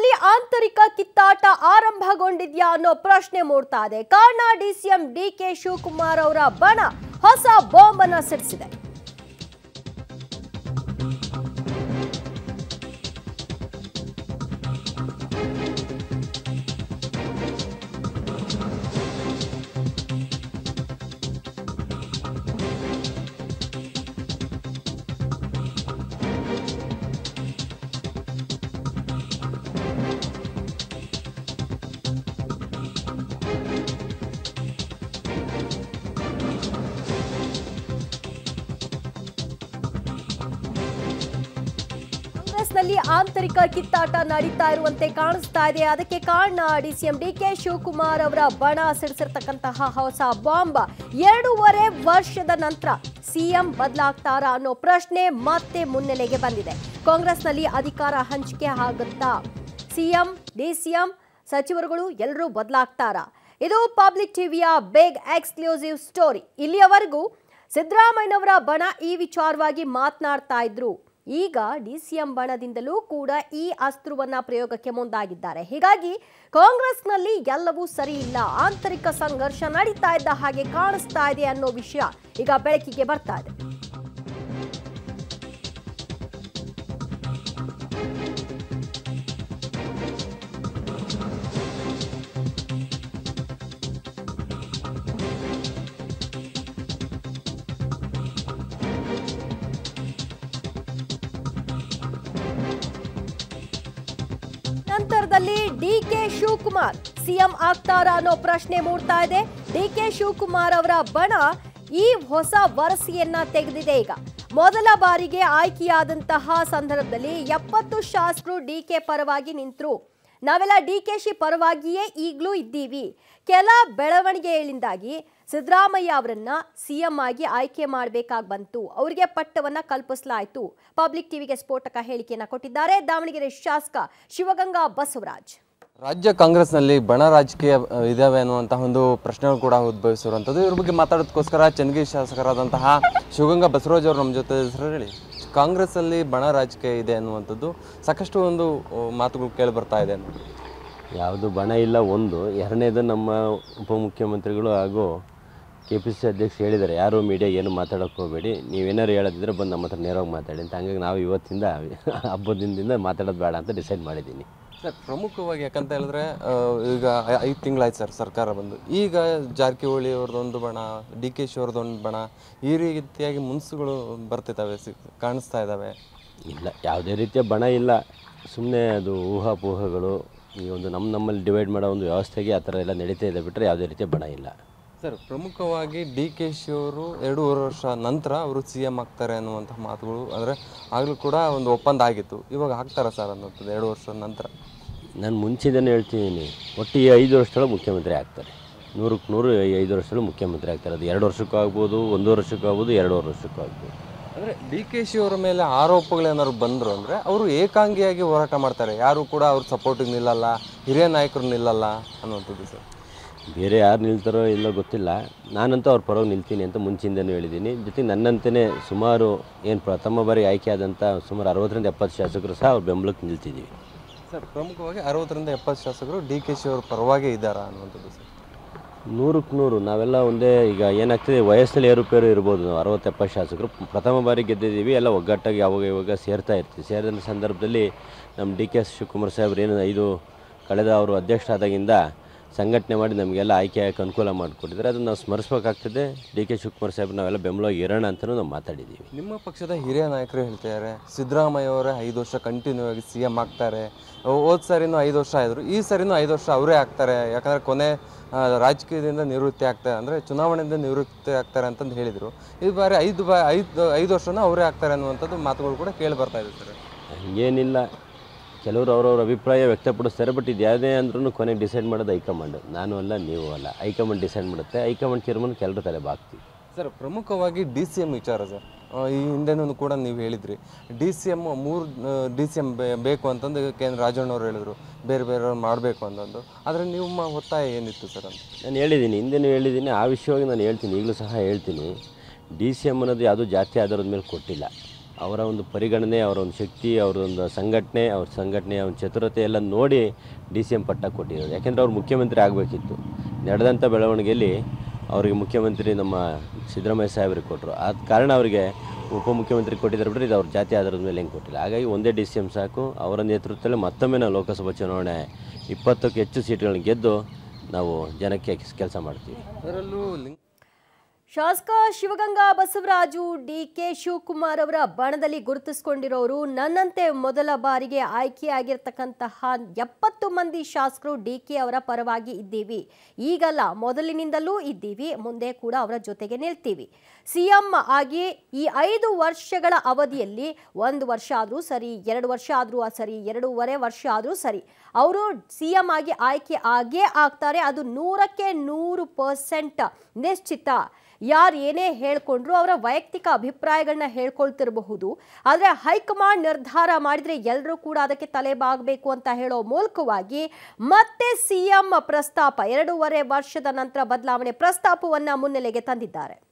ಕಾಂಗ್ರೆಸ್ನಲ್ಲಿ ಆಂತರಿಕ ಕಿತ್ತಾಟ ಆರಂಭಗೊಂಡಿದ್ಯಾ ಅನ್ನೋ ಪ್ರಶ್ನೆ ಮೂಡ್ತಾ ಇದೆ ಕಾರಣ ಡಿಸಿಎಂ ಡಿಕೆ ಶಿವಕುಮಾರ್ ಅವರ ಬಣ ಹೊಸ ಬಾಂಬ್ ಅನ್ನ ಸಿಡಿಸಿದೆ ಕಾಂಗ್ರೆಸ್ನಲ್ಲಿ ಆಂತರಿಕ ಕಿತ್ತಾಟ ನಡೀತಾ ಇರುವಂತೆ ಕಾಣಿಸ್ತಾ ಇದೆ ಅದಕ್ಕೆ ಕಾರಣ ಡಿಸಿಎಂ ಡಿಕೆ ಶಿವಕುಮಾರ್ ಅವರ ಬಣ ಸಿಡಿಸಿರ್ತಕ್ಕಂತಹ ಹೊಸ ಬಾಂಬ್ ಎರಡೂವರೆ ವರ್ಷದ ನಂತರ ಸಿಎಂ ಬದಲಾಗ್ತಾರಾ ಅನ್ನೋ ಪ್ರಶ್ನೆ ಮತ್ತೆ ಮುನ್ನೆಲೆಗೆ ಬಂದಿದೆ ಕಾಂಗ್ರೆಸ್ನಲ್ಲಿ ಅಧಿಕಾರ ಹಂಚಿಕೆ ಆಗುತ್ತಾ ಸಿಎಂ ಡಿಸಿಎಂ ಸಚಿವರುಗಳು ಎಲ್ಲರೂ ಬದಲಾಗ್ತಾರಾ ಇದು ಪಬ್ಲಿಕ್ ಟಿವಿಯ ಬಿಗ್ ಎಕ್ಸ್ಕ್ಲೂಸಿವ್ ಸ್ಟೋರಿ ಇಲ್ಲಿಯವರೆಗೂ ಸಿದ್ದರಾಮಯ್ಯನವರ ಬಣ ಈ ವಿಚಾರವಾಗಿ ಮಾತನಾಡ್ತಾ ಇದ್ರು ಈಗ ಡಿಸಿಎಂ ಬಣದಿಂದಲೂ ಕೂಡ ಈ ಅಸ್ತ್ರವನ್ನ ಪ್ರಯೋಗಕ್ಕೆ ಮುಂದಾಗಿದ್ದಾರೆ ಹೀಗಾಗಿ ಕಾಂಗ್ರೆಸ್ನಲ್ಲಿ ಎಲ್ಲವೂ ಸರಿ ಇಲ್ಲ ಆಂತರಿಕ ಸಂಘರ್ಷ ನಡೀತಾ ಇದ್ದ ಹಾಗೆ ಕಾಣಿಸ್ತಾ ಇದೆ ಅನ್ನೋ ವಿಷಯ ಈಗ ಬೆಳಕಿಗೆ ಬರ್ತಾ ಇದೆ ನಂತರದಲ್ಲಿ ಡಿ ಕೆ ಶಿವಕುಮಾರ್ ಸಿಎಂ ಆಗ್ತಾರಾ ಅನ್ನೋ ಪ್ರಶ್ನೆ ಮೂಡ್ತಾ ಇದೆ ಡಿ ಕೆ ಶಿವಕುಮಾರ್ ಅವರ ಬಣ ಈ ಹೊಸ ವರಸೆಯನ್ನ ತೆಗೆದಿದೆ ಈಗ ಮೊದಲ ಬಾರಿಗೆ ಆಯ್ಕೆಯಾದಂತಹ ಸಂದರ್ಭದಲ್ಲಿ ಎಪ್ಪತ್ತು ಶಾಸಕರು ಡಿ ಕೆ ಪರವಾಗಿ ನಿಂತರು ನಾವೆಲ್ಲ ಡಿ ಕೆ ಶಿ ಪರವಾಗಿಯೇ ಈಗಲೂ ಇದ್ದೀವಿ ಕೆಲ ಬೆಳವಣಿಗೆಗಳಿಂದಾಗಿ ಸಿದ್ದರಾಮಯ್ಯ ಅವರನ್ನ ಸಿಎಂ ಆಗಿ ಆಯ್ಕೆ ಮಾಡಬೇಕಾಗಿ ಬಂತು ಅವರಿಗೆ ಪಟ್ಟವನ್ನ ಕಲ್ಪಿಸಲಾಯಿತು ಪಬ್ಲಿಕ್ ಟಿವಿಗೆ ಸ್ಫೋಟಕ ಹೇಳಿಕೆಯನ್ನ ಕೊಟ್ಟಿದ್ದಾರೆ ದಾವಣಗೆರೆ ಶಾಸಕ ಶಿವಗಂಗಾ ಬಸವರಾಜ್ ರಾಜ್ಯ ಕಾಂಗ್ರೆಸ್ನಲ್ಲಿ ಬಣ ರಾಜಕೀಯ ಅಹ್, ಇದಾವೆ ಅನ್ನುವಂತಹ ಒಂದು ಪ್ರಶ್ನೆಗಳು ಕೂಡ ಉದ್ಭವಿಸಿರುವಂಥದ್ದು ಇವ್ರ ಬಗ್ಗೆ ಮಾತಾಡೋದಕ್ಕೋಸ್ಕರ ಚನ್ನಗಿರಿ ಶಾಸಕರಾದಂತಹ ಶಿವಗಂಗಾ ಬಸವರಾಜ್ ಅವರು ನಮ್ಮ ಜೊತೆ ಹೆಸರು ಹೇಳಿ ಕಾಂಗ್ರೆಸ್ಸಲ್ಲಿ ಬಣ ರಾಜಕೀಯ ಇದೆ ಅನ್ನುವಂಥದ್ದು ಸಾಕಷ್ಟು ಒಂದು ಅಹ್, ಮಾತುಗಳು ಕೇಳಿ ಬರ್ತಾ ಇದೆ ಅನ್ನೋದು ಯಾವುದು ಬಣ ಇಲ್ಲ ಒಂದು ಎರಡನೇದು ನಮ್ಮ ಉಪಮುಖ್ಯಮಂತ್ರಿಗಳು ಹಾಗೂ ಕೆ ಪಿ ಸಿ ಅಧ್ಯಕ್ಷ ಹೇಳಿದ್ದಾರೆ ಯಾರು ಮೀಡಿಯಾ ಏನು ಮಾತಾಡೋಕ್ಕೆ ಹೋಗಬೇಡಿ ನೀವೇನಾರು ಹೇಳೋದಿದ್ರೆ ಬಂದು ನಮ್ಮ ಹತ್ರ ನೇರವಾಗಿ ಮಾತಾಡಿ ಅಂತ ಹಂಗಾಗಿ ನಾವು ಇವತ್ತಿಂದ ಹಬ್ಬದ ದಿನದಿಂದ ಮಾತಾಡೋದು ಬೇಡ ಅಂತ ಡಿಸೈಡ್ ಮಾಡಿದ್ದೀನಿ ಸರ್ ಪ್ರಮುಖವಾಗಿ ಯಾಕಂತ ಹೇಳಿದ್ರೆ ಅಹ್, ಈಗ ಐದು ತಿಂಗಳಾಯ್ತು ಸರ್ ಸರ್ಕಾರ ಬಂದು ಈಗ ಜಾರಕಿಹೊಳಿ ಅವ್ರದ್ದೊಂದು ಬಣ ಡಿ ಕೆ ಶಿ ಅವ್ರದ್ದೊಂದು ಬಣ ಈ ರೀತಿಯಾಗಿ ಮುನ್ಸುಗಳು ಬರ್ತಿದ್ದಾವೆ ಸಿ ಕಾಣಿಸ್ತಾ ಇದ್ದಾವೆ ಇಲ್ಲ ಯಾವುದೇ ರೀತಿಯ ಬಣ ಇಲ್ಲ ಸುಮ್ಮನೆ ಅದು ಊಹಾಪೋಹಗಳು ಈ ಒಂದು ನಮ್ಮ ನಮ್ಮಲ್ಲಿ ಡಿವೈಡ್ ಮಾಡೋ ಒಂದು ವ್ಯವಸ್ಥೆಗೆ ಆ ಥರ ಎಲ್ಲ ನಡೀತಾ ಇದೆ ಬಿಟ್ಟರೆ ಯಾವುದೇ ರೀತಿಯ ಬಣ ಇಲ್ಲ ಸರ್ ಪ್ರಮುಖವಾಗಿ ಡಿ ಕೆ ಶಿ ಅವರು ಎರಡೂವರೆ ವರ್ಷ ನಂತರ ಅವರು ಸಿ ಎಮ್ ಆಗ್ತಾರೆ ಅನ್ನುವಂಥ ಮಾತುಗಳು ಅಂದರೆ ಆಗಲೂ ಕೂಡ ಒಂದು ಒಪ್ಪಂದ ಆಗಿತ್ತು ಇವಾಗ ಆಗ್ತಾರಾ ಸರ್ ಅನ್ನೋಂಥದ್ದು ಎರಡು ವರ್ಷದ ನಂತರ ನಾನು ಮುಂಚೆನೇ ಹೇಳ್ತಿದ್ದೀನಿ ಒಟ್ಟು ಈ ಐದು ವರ್ಷದೊಳಗೆ ಮುಖ್ಯಮಂತ್ರಿ ಆಗ್ತಾರೆ ನೂರಕ್ಕೆ ನೂರು ಈ ಐದು ವರ್ಷದೊಳಗೆ ಮುಖ್ಯಮಂತ್ರಿ ಆಗ್ತಾರೆ ಅದು ಎರಡು ವರ್ಷಕ್ಕೂ ಆಗ್ಬೋದು ಒಂದೂವರೆ ವರ್ಷಕ್ಕೂ ಆಗ್ಬೋದು ಎರಡೂವರೆ ವರ್ಷಕ್ಕೂ ಆಗ್ಬೋದು ಅಂದರೆ ಡಿ ಕೆ ಶಿ ಅವರ ಮೇಲೆ ಆರೋಪಗಳೇನಾದ್ರು ಬಂದರು ಅಂದರೆ ಅವರು ಏಕಾಂಗಿಯಾಗಿ ಹೋರಾಟ ಮಾಡ್ತಾರೆ ಯಾರು ಕೂಡ ಅವ್ರ ಸಪೋರ್ಟಿಗೆ ನಿಲ್ಲಲ್ಲ ಹಿರಿಯ ನಾಯಕರು ನಿಲ್ಲಲ್ಲ ಅನ್ನುವಂಥದ್ದು ಸರ್ ಬೇರೆ ಯಾರು ನಿಲ್ತಾರೋ ಇಲ್ಲೋ ಗೊತ್ತಿಲ್ಲ ನಾನಂತೂ ಅವ್ರ ಪರವಾಗಿ ನಿಲ್ತೀನಿ ಅಂತ ಮುಂಚಿಂದನೂ ಹೇಳಿದ್ದೀನಿ ಜೊತೆಗೆ ನನ್ನಂತೆಯೇ ಸುಮಾರು ಏನು ಪ್ರಥಮ ಬಾರಿ ಆಯ್ಕೆ ಆದಂಥ ಸುಮಾರು ಅರವತ್ತರಿಂದ ಎಪ್ಪತ್ತು ಶಾಸಕರು ಸಹ ಅವ್ರ ಬೆಂಬಲಕ್ಕೆ ನಿಲ್ತಿದ್ದೀವಿ ಸರ್ ಪ್ರಮುಖವಾಗಿ ಅರವತ್ತರಿಂದ ಎಪ್ಪತ್ತು ಶಾಸಕರು ಡಿ ಕೆ ಶಿ ಅವ್ರ ಪರವಾಗೇ ಇದ್ದಾರಾ ಅನ್ನುವಂಥದ್ದು ಸರ್ ನೂರಕ್ಕೆ ನೂರು ನಾವೆಲ್ಲ ಒಂದೇ ಈಗ ಏನಾಗ್ತದೆ ವಯಸ್ಸಲ್ಲಿ ಏರುಪೇರು ಇರ್ಬೋದು ನಾವು ಅರವತ್ತು ಎಪ್ಪತ್ತು ಶಾಸಕರು ಪ್ರಥಮ ಬಾರಿ ಗೆದ್ದಿದ್ದೀವಿ ಎಲ್ಲ ಒಗ್ಗಟ್ಟಾಗಿ ಯಾವಾಗ ಇವಾಗ ಸೇರ್ತಾ ಇರ್ತೀವಿ ಸೇರಿದ ಸಂದರ್ಭದಲ್ಲಿ ನಮ್ಮ ಡಿ ಕೆ ಶಿವಕುಮಾರ್ ಸಾಹೇಬ್ರು ಏನು ಐದು ಕಳೆದ ಅವರು ಅಧ್ಯಕ್ಷರಾದಾಗಿಂದ ಸಂಘಟನೆ ಮಾಡಿ ನಮಗೆಲ್ಲ ಆಯ್ಕೆ ಆಗಕ್ಕೆ ಅನುಕೂಲ ಮಾಡಿಕೊಟ್ಟಿದ್ದಾರೆ ಅದನ್ನು ನಾವು ಸ್ಮರಿಸ್ಬೇಕಾಗ್ತದೆ ಡಿ ಕೆ ಶಿವಕುಮಾರ್ ಸಾಹೇಬ್ರು ನಾವೆಲ್ಲ ಬೆಂಬಲವಾಗಿ ಇರೋಣ ಅಂತಲೂ ನಾವು ಮಾತಾಡಿದ್ದೀವಿ ನಿಮ್ಮ ಪಕ್ಷದ ಹಿರಿಯ ನಾಯಕರು ಹೇಳ್ತಿದ್ದಾರೆ ಸಿದ್ದರಾಮಯ್ಯ ಅವರೇ ಐದು ವರ್ಷ ಕಂಟಿನ್ಯೂ ಆಗಿ ಸಿ ಎಮ್ ಆಗ್ತಾರೆ ಹೋದ ಸರಿನೂ ಐದು ವರ್ಷ ಆದರು ಈ ಸರಿನೂ ಐದು ವರ್ಷ ಅವರೇ ಆಗ್ತಾರೆ ಯಾಕಂದರೆ ಕೊನೆ ಆ, ರಾಜಕೀಯದಿಂದ ನಿವೃತ್ತಿ ಆಗ್ತಾರೆ ಅಂದರೆ ಚುನಾವಣೆಯಿಂದ ನಿವೃತ್ತಿ ಆಗ್ತಾರೆ ಅಂತಂದು ಹೇಳಿದರು ಈ ಬಾರಿ ಐದು ಬಾ ಐದು ಐದು ವರ್ಷನೂ ಅವರೇ ಆಗ್ತಾರೆ ಅನ್ನುವಂಥದ್ದು ಮಾತುಗಳು ಕೂಡ ಕೇಳಿ ಬರ್ತಾ ಇದೆ ಸರ್ ಹಂಗೇನಿಲ್ಲ ಕೆಲವರು ಅವ್ರವ್ರ ಅಭಿಪ್ರಾಯ ವ್ಯಕ್ತಪಡಿಸ್ತಾರೆ ಬಟ್ ಇದು ಯಾವುದೇ ಅಂದ್ರೂ ಕೊನೆಗೆ ಡಿಸೈಡ್ ಮಾಡೋದು ಹೈಕಮಾಂಡ್ ನಾನು ಅಲ್ಲ ನೀವು ಅಲ್ಲ ಹೈಕಮಾಂಡ್ ಡಿಸೈಡ್ ಮಾಡುತ್ತೆ ಹೈಕಮಾಂಡ್ ತೀರ್ಮಾನಕ್ಕೆ ಎಲ್ಲರೂ ತಲೆ ಬಾಗ್ತೀವಿ ಸರ್ ಪ್ರಮುಖವಾಗಿ ಡಿ ಸಿ ಎಮ್ ವಿಚಾರ ಸರ್ ಆ, ಈ ಹಿಂದೆನೂ ಕೂಡ ನೀವು ಹೇಳಿದ್ರಿ ಡಿ ಸಿ ಎಮ್ ಮೂರು ಡಿ ಸಿ ಎಮ್ ಬೇಕು ಅಂತಂದು ಕೆ ಎನ್ ರಾಜಣ್ಣವ್ರು ಹೇಳಿದರು ಬೇರೆ ಬೇರೆಯವ್ರು ಮಾಡಬೇಕು ಅಂತಂದು ಆದರೆ ನಿಮ್ಮ ಒತ್ತಾಯ ಏನಿತ್ತು ಸರ್ ಅಂತ ನಾನು ಹೇಳಿದ್ದೀನಿ ಹಿಂದೆನೂ ಹೇಳಿದ್ದೀನಿ ಆ ವಿಷಯವಾಗಿ ನಾನು ಹೇಳ್ತೀನಿ ಈಗಲೂ ಸಹ ಹೇಳ್ತೀನಿ ಡಿ ಸಿ ಎಮ್ ಅನ್ನೋದು ಯಾವುದೂ ಜಾತಿ ಆಧಾರದ ಮೇಲೆ ಕೊಟ್ಟಿಲ್ಲ ಅವರ ಒಂದು ಪರಿಗಣನೆ ಅವರ ಒಂದು ಶಕ್ತಿ ಅವರ ಒಂದು ಸಂಘಟನೆ ಅವ್ರ ಸಂಘಟನೆಯ ಒಂದು ಚತುರತೆ ಎಲ್ಲ ನೋಡಿ ಡಿ ಸಿ ಎಮ್ ಪಟ್ಟ ಕೊಟ್ಟಿರೋದು ಯಾಕೆಂದರೆ ಅವ್ರು ಮುಖ್ಯಮಂತ್ರಿ ಆಗಬೇಕಿತ್ತು ನಡೆದಂಥ ಬೆಳವಣಿಗೆಯಲ್ಲಿ ಅವರಿಗೆ ಮುಖ್ಯಮಂತ್ರಿ ನಮ್ಮ ಸಿದ್ದರಾಮಯ್ಯ ಸಾಹೇಬ್ರಿಗೆ ಕೊಟ್ಟರು ಆದ ಕಾರಣ ಅವರಿಗೆ ಉಪಮುಖ್ಯಮಂತ್ರಿ ಕೊಟ್ಟಿದ್ದಾರೆ ಬಿಟ್ಟರೆ ಇದು ಅವ್ರ ಜಾತಿ ಆಧಾರದ ಮೇಲೆ ಹೆಂಗೆ ಕೊಟ್ಟಿಲ್ಲ ಹಾಗಾಗಿ ಒಂದೇ ಡಿ ಸಿ ಎಮ್ ಸಾಕು ಅವರ ನೇತೃತ್ವದಲ್ಲಿ ಮತ್ತೊಮ್ಮೆ ನಾವು ಲೋಕಸಭಾ ಚುನಾವಣೆ ಇಪ್ಪತ್ತಕ್ಕೂ ಹೆಚ್ಚು ಸೀಟ್ಗಳನ್ನ ಗೆದ್ದು ನಾವು ಜನಕ್ಕೆ ಕೆಲಸ ಮಾಡ್ತೀವಿ ಅದರಲ್ಲೂ ಲಿಂಗ್ ಶಾಸಕ ಶಿವಗಂಗಾ ಬಸವರಾಜು ಡಿ ಕೆ ಶಿವಕುಮಾರ್ ಅವರ ಬಣದಲ್ಲಿ ಗುರುತಿಸಿಕೊಂಡಿರೋರು ನನ್ನಂತೆ ಮೊದಲ ಬಾರಿಗೆ ಆಯ್ಕೆಯಾಗಿರ್ತಕ್ಕಂತಹ ಎಪ್ಪತ್ತು ಮಂದಿ ಶಾಸಕರು ಡಿ ಕೆ ಅವರ ಪರವಾಗಿ ಇದ್ದೀವಿ ಈಗಲ್ಲ ಮೊದಲಿನಿಂದಲೂ ಇದ್ದೀವಿ ಮುಂದೆ ಕೂಡ ಅವರ ಜೊತೆಗೆ ನಿಲ್ತೀವಿ ಸಿಎಂ ಆಗಿ ಈ ಐದು ವರ್ಷಗಳ ಅವಧಿಯಲ್ಲಿ ಒಂದು ವರ್ಷ ಆದರೂ ಸರಿ ಎರಡು ವರ್ಷ ಆದರೂ ಸರಿ ಎರಡೂವರೆ ವರ್ಷ ಆದರೂ ಸರಿ ಅವರು ಸಿ ಎಂ ಆಗಿ ಆಯ್ಕೆ ಆಗೇ ಆಗ್ತಾರೆ ಅದು ನೂರಕ್ಕೆ ನೂರು ಪರ್ಸೆಂಟ್ ನಿಶ್ಚಿತ ಯಾರು ಏನೇ ಹೇಳ್ಕೊಂಡ್ರು ಅವರ ವೈಯಕ್ತಿಕ ಅಭಿಪ್ರಾಯಗಳನ್ನ ಹೇಳ್ಕೊಳ್ತಿರಬಹುದು ಆದರೆ ಹೈಕಮಾಂಡ್ ನಿರ್ಧಾರ ಮಾಡಿದ್ರೆ ಎಲ್ಲರೂ ಕೂಡ ಅದಕ್ಕೆ ತಲೆ ಬಾಗಬೇಕು ಅಂತ ಹೇಳೋ ಮೂಲಕವಾಗಿ ಮತ್ತೆ ಸಿಎಂ ಪ್ರಸ್ತಾಪ ಎರಡೂವರೆ ವರ್ಷದ ನಂತರ ಬದಲಾವಣೆ ಪ್ರಸ್ತಾಪವನ್ನ ಮುನ್ನೆಲೆಗೆ ತಂದಿದ್ದಾರೆ